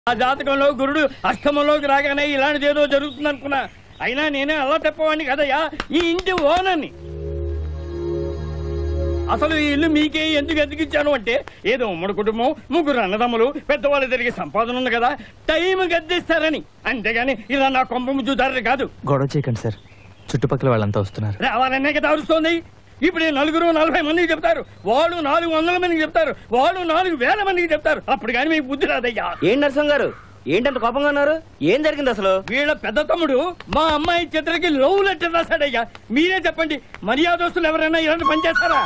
ఆ జాతకంలో గురుడు అష్టమంలోకి రాగానే ఇలాంటిది ఏదో జరుగుతుంది అనుకున్నా అయినా నేనే అలా తెప్పవాడిని కదయ్యా ఈ ఇంటి ఓనర్ని అసలు ఈ ఇల్లు మీకే ఎందుకు ఎందుకు ఇచ్చాను అంటే ఏదో ఉమ్మడి కుటుంబం ముగ్గురు అన్నదమ్ములు పెద్దవాళ్ళు తిరిగి సంపాదన ఉంది కదా టైం గద్దిస్తారని అంతేగాని ఇలా నా కొంప ముచ్చుతారని కాదు గొడవ చేయకండి సార్ చుట్టుపక్కల వాళ్ళంతా వస్తున్నారు రావాలనే కదా అరుస్తోంది ఇప్పుడు ఈ నలుగురు నలభై మందికి చెప్తారు వాళ్ళు నాలుగు వందల మందికి చెప్తారు వాళ్ళు నాలుగు వేల మందికి చెప్తారు అప్పుడు కానీ మీకు బుద్ధి రాదయ్యా ఏం నరసింహ గారు ఏంటంత కోపంగా ఉన్నారు ఏం జరిగింది అసలు వీళ్ళ పెద్ద తమ్ముడు మా అమ్మాయి చిత్రకి లవ్ లెటర్ రాశాడయ్యా మీరే చెప్పండి మర్యాదస్తులు ఎవరైనా ఇలాంటి పని చేస్తారా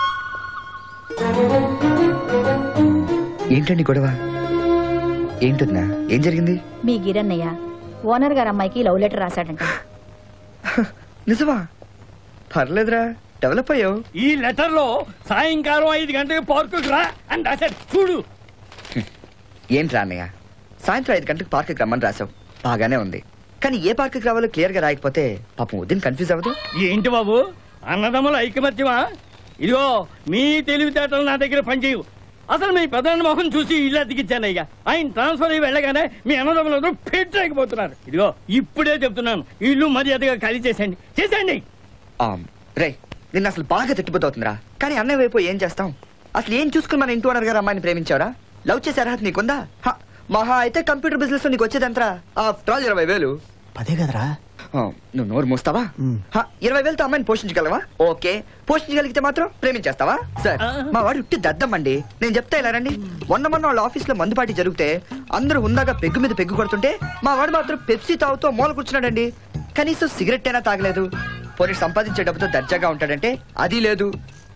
ఏంటండి గొడవ ఏంటన్నా ఏం జరిగింది మీ గిరన్నయ్య ఓనర్ గారు అమ్మాయికి లవ్ లెటర్ రాశాడంట నిజమా పర్లేదురా డెవలప్ అయ్యావు ఈ లెటర్ లో సాయంకాలం ఐదు గంటలకు పార్కుకి రా అని రాశాడు చూడు ఏంట్రా అన్నయ్య సాయంత్రం ఐదు గంటలకు పార్క్కి రమ్మని రాసావు బాగానే ఉంది కానీ ఏ పార్క్కి రావాలో క్లియర్ గా రాయకపోతే పాపం ఉదయం కన్ఫ్యూజ్ అవ్వదు ఏంటి బాబు అన్నదమ్ముల ఐకమత్యమా ఇదిగో మీ తెలివితేటలు నా దగ్గర పనిచేయవు అసలు మీ ప్రధాన మొహం చూసి ఇల్లు అతికిచ్చానయ్యా ఆయన ట్రాన్స్ఫర్ అయ్యి వెళ్ళగానే మీ అన్నదమ్ములందరూ ఫిట్ అయిపోతున్నారు ఇదిగో ఇప్పుడే చెప్తున్నాను ఇల్లు మర్యాదగా ఖాళీ చేసేయండి చేసేయండి ఆమ్, రే నిన్న అసలు బాగా తిట్టిపోతుందిరా కానీ అన్నయ్య వైపు ఏం చేస్తాం అసలు ఏం చూసుకుని మన ఇంటి ఓనర్ గారు అమ్మాయిని ప్రేమించావరా లవ్ చేసే అర్హత నీకుందా హ, మహా అయితే కంప్యూటర్ బిజినెస్ లో నీకు వచ్చేదంతరా ఆఫ్టర్ ఆల్ ఇరవై వేలు పదే కదరా ఆ, నువ్వు నోరు మూస్తావా మ్. హ, ఇరవై వేలతో అమ్మాయిని పోషించగలవా ఓకే పోషించగలిగితే మాత్రం ప్రేమించేస్తావా సార్ మా వాడు ఉట్టి దద్దమ్మండి నేను చెప్తా ఇలా రండి మొన్న మొన్న వాళ్ళ ఆఫీస్ లో మందు పార్టీ జరిగితే అందరూ హుందాగా పెగ్గు మీద పెగ్గు కొడుతుంటే మా వాడు మాత్రం పెప్సీ తాగుతూ మూల కూర్చున్నాడండి కనీసం సిగరెట్ అయినా తాగలేదు పోనీ సంపాదించే డబ్బుతో దర్జాగా ఉంటాడంటే అది లేదు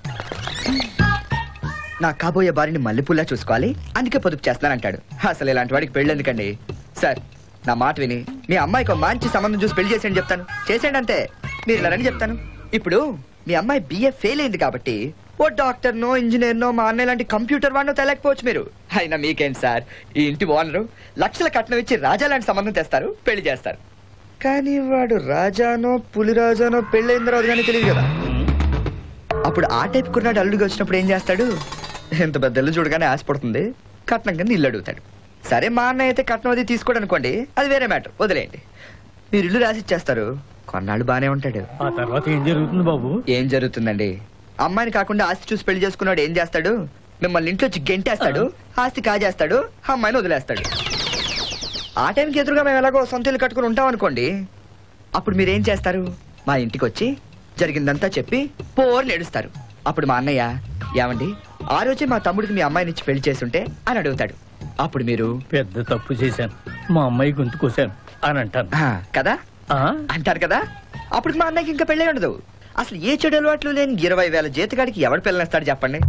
నా కాబోయే బారిని మల్లెపూలా చూసుకోవాలి అందుకే పొదుపు చేస్తానంటాడు అసలు ఇలాంటి వాడికి పెళ్ళి ఎందుకండి సార్ నా మాట విని మీ అమ్మాయికి ఒక మంచి సంబంధం చూసి పెళ్లి చేసేయండి చెప్తాను చేసేయండి అంతే మీరు ఇలా రండి చెప్తాను ఇప్పుడు మీ అమ్మాయి బిఏ ఫెయిల్ అయింది కాబట్టి ఓ డాక్టర్ నో ఇంజనీర్ నో మా అన్నయ్య లాంటి కంప్యూటర్ వాడినో తెలియకపోవచ్చు మీరు అయినా మీకేంటి సార్ ఈ ఇంటి ఓనరు లక్షల కట్నం ఇచ్చి రాజా లాంటి సంబంధం తెస్తారు పెళ్లి చేస్తారు కానీ వాడు రాజానో పులిరాజానో పెళ్ళైన తర్వాత కానీ తెలియదు కదా అప్పుడు ఆ టైప్ కుర్రాడు అల్లుడికి వచ్చినప్పుడు ఏం చేస్తాడు ఎంత పెద్ద ఇల్లు చూడగానే ఆశపడుతుంది కట్నం కింద ఇల్లు అడుగుతాడు సరే మా అన్న అయితే కట్నం అది తీసుకోడు అనుకోండి అది వేరే మ్యాటర్ వదిలేయండి మీరు ఇల్లు రాసి ఇచ్చేస్తారు కొన్నాళ్ళు బానే ఉంటాడు ఆ తర్వాత ఏం జరుగుతుంది బాబు ఏం జరుగుతుందండి అమ్మాయిని కాకుండా ఆస్తి చూసి పెళ్లి చేసుకున్నాడు ఏం చేస్తాడు మిమ్మల్ని ఇంట్లో వచ్చి గెంటేస్తాడు ఆస్తి కాజేస్తాడు అమ్మాయిని వదిలేస్తాడు ఆ టైంకి ఎదురుగా మేము ఎలాగో సొంత ఇల్లు కట్టుకుని ఉంటాం అనుకోండి అప్పుడు మీరేం చేస్తారు మా ఇంటికి వచ్చి జరిగిందంతా చెప్పి పోర్ నేడుస్తారు అప్పుడు మా అన్నయ్య ఏమండి ఆ రోజే మా తమ్ముడికి మీ అమ్మాయిని ఇచ్చి పెళ్లి చేసుంటే అని అడుగుతాడు అప్పుడు మీరు పెద్ద తప్పు చేశాను మా అమ్మాయి గొంతు కోసాను అని అంటాను "ఆ, కదా ఆ? అంటారు కదా అప్పుడు మా అన్నయ్యకి ఇంకా పెళ్ళే ఉండదు అసలు ఏ చెడు అలవాట్లు లేని ఇరవై వేల జీతగాడికి ఎవడు పిల్లనిస్తాడు చెప్పండి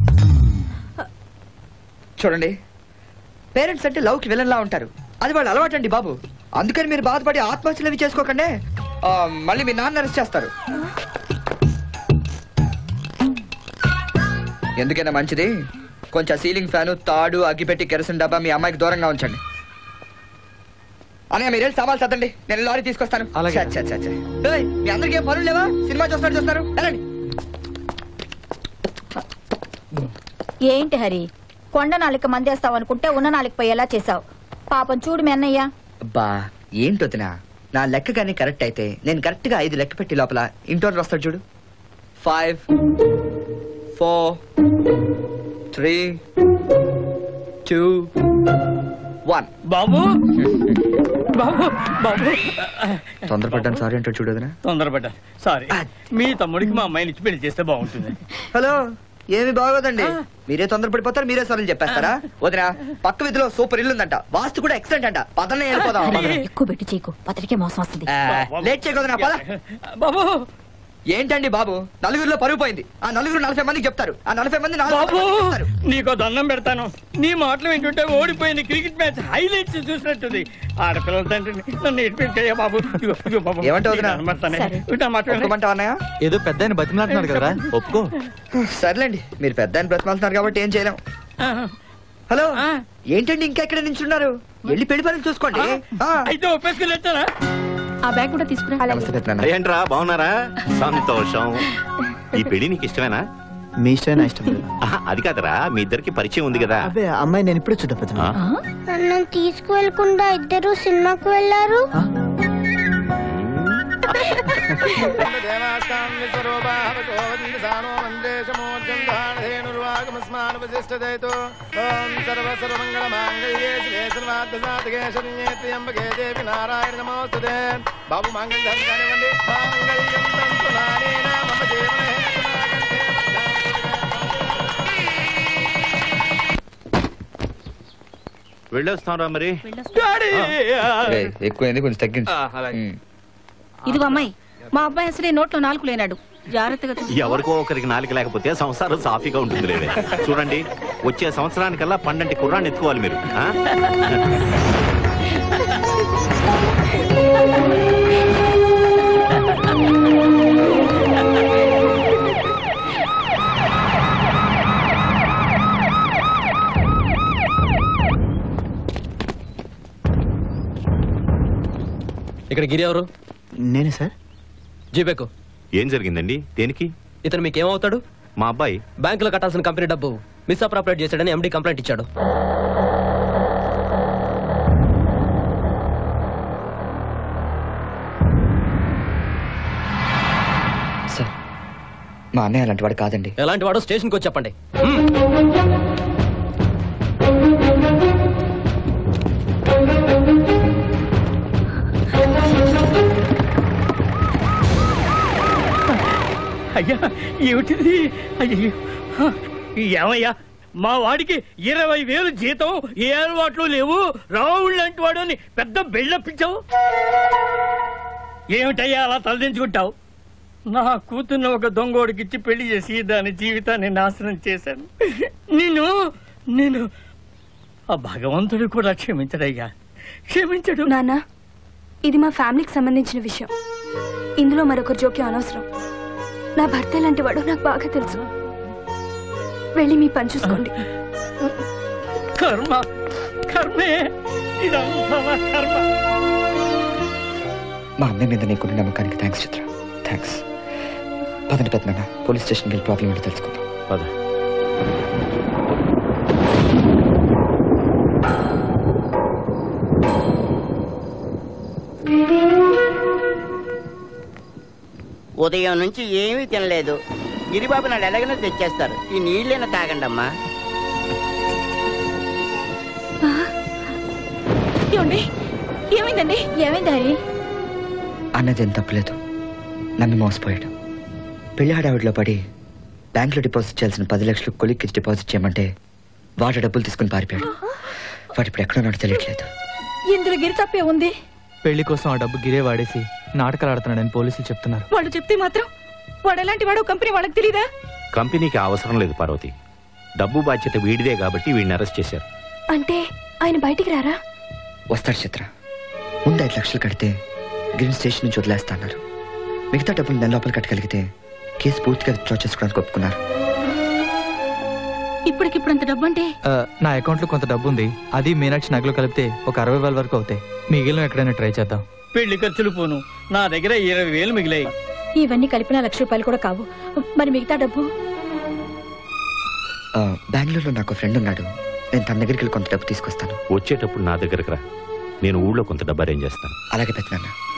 చూడండి పేరెంట్స్ అంటే లవ్కి విలన్లా ఉంటారు అది వాళ్ళు అలవాటు అండి బాబు అందుకని మీరు బాధపడి ఆత్మహత్యలు అవి చేసుకోకండి ఆ, మళ్ళీ మీ నాన్న అరెస్ట్ చేస్తారు ఎందుకైనా మంచిది కొంచెం సీలింగ్ ఫ్యాను తాడు అగ్గిపెట్టి కెరసిన్ డబ్బా మీ అమ్మాయికి దూరంగా ఉంచండి అనగా మీరు వెళ్ళి సవాల్ చదండి నేను లారీ తీసుకొస్తాను అలాగే. ఛ, ఛ, ఛ, ఛ. ఏయ్, మీ అందరికీ ఏం పనులు లేవా సినిమా చూస్తారు చూస్తారు వెళ్ళండి ఏంటి హరి కొండ నాలుక మందేస్తావు అనుకుంటే ఉన్న నాలుక పోయేలా చేసావు పాపం చూడు మీ అన్నయ్య అబ్బా ఏంటొదినా నా లెక్క కానీ కరెక్ట్ అయితే నేను కరెక్ట్ గా ఐదు లెక్క పెట్టి లోపల ఇంటోర్ వస్తాడు చూడు five four three two one బాబు బాబు బాబు తొందరపడ్డాను సారీ అంటాడు చూడు వదినా తొందరపడ్డా సారీ మీ తమ్ముడికి మా అమ్మాయిని ఇచ్చి పెళ్లి చేస్తే బాగుంటుంది హలో ఏమి బాగోదండి మీరే తొందరపడిపోతారు మీరే సారీ చెప్పేస్తారా వదినా పక్క వీధిలో సూపర్ ఇల్లు ఉందంట వాస్తు కూడా ఎక్సలెంట్ అంట పదనే వెళ్ళిపోదాం ఎక్కువ పెట్టి చేయకు పత్రికే మోసం వస్తుంది ఆ, లేట్ చేయకూడదు పద బాబు ఏంటండి బాబు నలుగురిలో పరుగు పోయింది ఆ నలుగురు నలభై మందికి చెప్తారు ఆ నలభై మంది నాలుగు బాబు మందికి చెప్తారు. నీకో దండం పెడతాను నీ మాటలు వింటుంటే ఓడిపోయింది క్రికెట్ మ్యాచ్ హైలైట్స్ చూసినట్టుంది ఆడపిల్లల తండ్రిని నన్ను ఏడిపించయ్యా బాబు ఇదిగో, ఇదిగో బాబు ఏమంటావు వదినా? నీ దండం పెడతానే. సరే. ఇటు నా మాట వినండి. ఒప్పుకోమంటావా అన్నయ్య ఏదో పెద్ద ఆయన బతిమలాడుతున్నాడు కదరా ఒప్పుకో సర్లేండి మీరు పెద్ద ఆయన బ్రతమాలుతున్నారు కాబట్టి ఏం చేయలేం ఆ, హలో ఆ. ఏంటండి ఇంకా ఎక్కడ నించున్నారు వెళ్ళి పెళ్లి పనులు చూసుకోండి ఆ. అయితే ఒప్పేసుకుని వచ్చానా ఆ బ్యాగ్ కూడా తీసుకురా నమస్తే పెద్దనాన్న. ఏంట్రా బాగున్నారా సంతోషం ఈ పెళ్లి నీకు ఇష్టమేనా మీ ఇష్టం నా ఇష్టం లేదు ఆహా, అది కాదరా మీ ఇద్దరికి పరిచయం ఉంది కదా అబ్బే ఆ అమ్మాయి నేను ఇప్పుడే చూడ పెద్దనా ఆ? నన్ను తీసుకువెళ్ళకుండా ఇద్దరు సినిమాకు వెళ్ళారు బాబు మంగళ కానివ్వండి మాంగళ్యం తంతు నానేన మమ జీవన వెళ్ళొస్తాంరా మరి రేయ్, ఎక్కువైంది కొంచెం తగ్గించు ఉమ్. ఇదిగో అమ్మాయి మా అబ్బాయి అసలే నోట్లో నాలుగు లేనాడు జాగ్రత్తగా చూసుకో. ఎవరికో ఒకరికి నాలుగు లేకపోతే సంసారం సాఫీగా ఉంటుంది లేవే చూడండి వచ్చే సంవత్సరానికల్లా పన్నెండు కుర్రాన్ని ఎత్తుకోవాలి మీరు ఆ? ఇక్కడ గిరి ఎవరు నేనే సార్ జీబేకు ఏం జరిగిందండి దేనికి ఇతను మీకేమవుతాడు మా అబ్బాయి బ్యాంకులో కట్టాల్సిన కంపెనీ డబ్బు మిస్అప్రాపరేట్ చేశాడని ఎండి కంప్లైంట్ ఇచ్చాడు సార్ మా అన్నయ్య అలాంటి వాడు కాదండి ఎలాంటి వాడు స్టేషన్కి వచ్చి చెప్పండి అయ్యా ఏమిటిది అయ్యో హ, ఏమయ్యా మా వాడికి ఇరవై వేలు జీతం ఏ అలవాట్లు లేవు రావుడు లాంటి వాడు అని పెద్ద బెళ్ళప్పించావు ఏమిటయ్యా అలా తలదించుకుంటావు నా కూతుర్ని ఒక దొంగోడికిచ్చి పెళ్లి చేసి దాని జీవితాన్ని నాశనం చేశాను నేను నేను ఆ భగవంతుడు కూడా క్షమించడయ్యా క్షమించడు నాన్న ఇది మా ఫ్యామిలీకి సంబంధించిన విషయం ఇందులో మరొకరి జోక్యం అనవసరం నా భర్త లాంటి వాడు నాకు బాగా తెలుసు వెళ్ళి మీ పని చూసుకోండి కర్మ కర్మే ఇదంతా నా కర్మ మా అమ్మాయి మీద నీకున్న నమ్మకానికి థ్యాంక్స్ చిత్ర థ్యాంక్స్ పదండి పెద్దనాన్న పోలీస్ స్టేషన్కి వెళ్ళి ప్రాబ్లం ఏంటో తెలుసుకుందాం పద ఉదయం నుంచి ఏమీ తినలేదు గిరిబాబు నాడు ఎలాగైనా తెచ్చేస్తారు ఈ నీళ్ళైనా తాగండి అమ్మా ఏమండి ఏమైందండి ఏమైంది హరి అన్నది ఏం తప్పలేదు నమ్మి మోసపోయాడు పెళ్లి హడావిడిలో పడి బ్యాంకులో డిపాజిట్ చేయాల్సిన పది లక్షలు కొలిక్కి డిపాజిట్ చేయమంటే వాడు డబ్బులు తీసుకుని పారిపోయాడు వాడు ఇప్పుడు ఎక్కడున్నాడో తెలియట్లేదు ఇందులో గిరి తప్పే ఉంది పెళ్లి కోసం ఆ డబ్బు గిరే వాడేసి నాటకాలు ఆడుతున్నాడని పోలీసులు చెప్తున్నారు వాళ్ళు చెప్తే మాత్రం వాడు ఎలాంటి వాడు కంపెనీ వాళ్ళకి తెలీదా కంపెనీకి అవసరం లేదు పార్వతి డబ్బు బాధ్యత వీడిదే కాబట్టి వీడిని అరెస్ట్ చేశారు అంటే ఆయన బయటికి రారా వస్తాడు చిత్ర ముందు ఐదు లక్షలు కడితే గ్రీన్ స్టేషన్ నుంచి వదిలేస్తా అన్నారు మిగతా డబ్బులు నెల లోపల కట్టగలిగితే కేసు పూర్తిగా విత్డ్రా చేసుకోవడానికి ఒప్పుకున్నారు ఇప్పటికిప్పుడు అంత డబ్బు అంటే ఆ, నా అకౌంట్లో కొంత డబ్బు ఉంది అది మీనాక్షి నగలు కలిపితే ఒక అరవై వేల వరకు అవుతాయి మిగిలిన ఎక్కడైనా ట్రై చేద్దాం పెళ్లి ఖర్చులు పోను నా దగ్గర ఇరవై వేలు మిగిలాయి ఇవన్నీ కలిపిన లక్ష రూపాయలు కూడా కావు మరి మిగతా డబ్బు ఆ, బెంగళూరులో నాకు ఫ్రెండ్ ఉన్నాడు నేను తన దగ్గరికి వెళ్ళి కొంత డబ్బు తీసుకొస్తాను వచ్చేటప్పుడు నా దగ్గరకు రా నేను ఊళ్ళో కొంత డబ్బు అరేంజ్ చేస్తాను అలాగే పెద్దనాన్న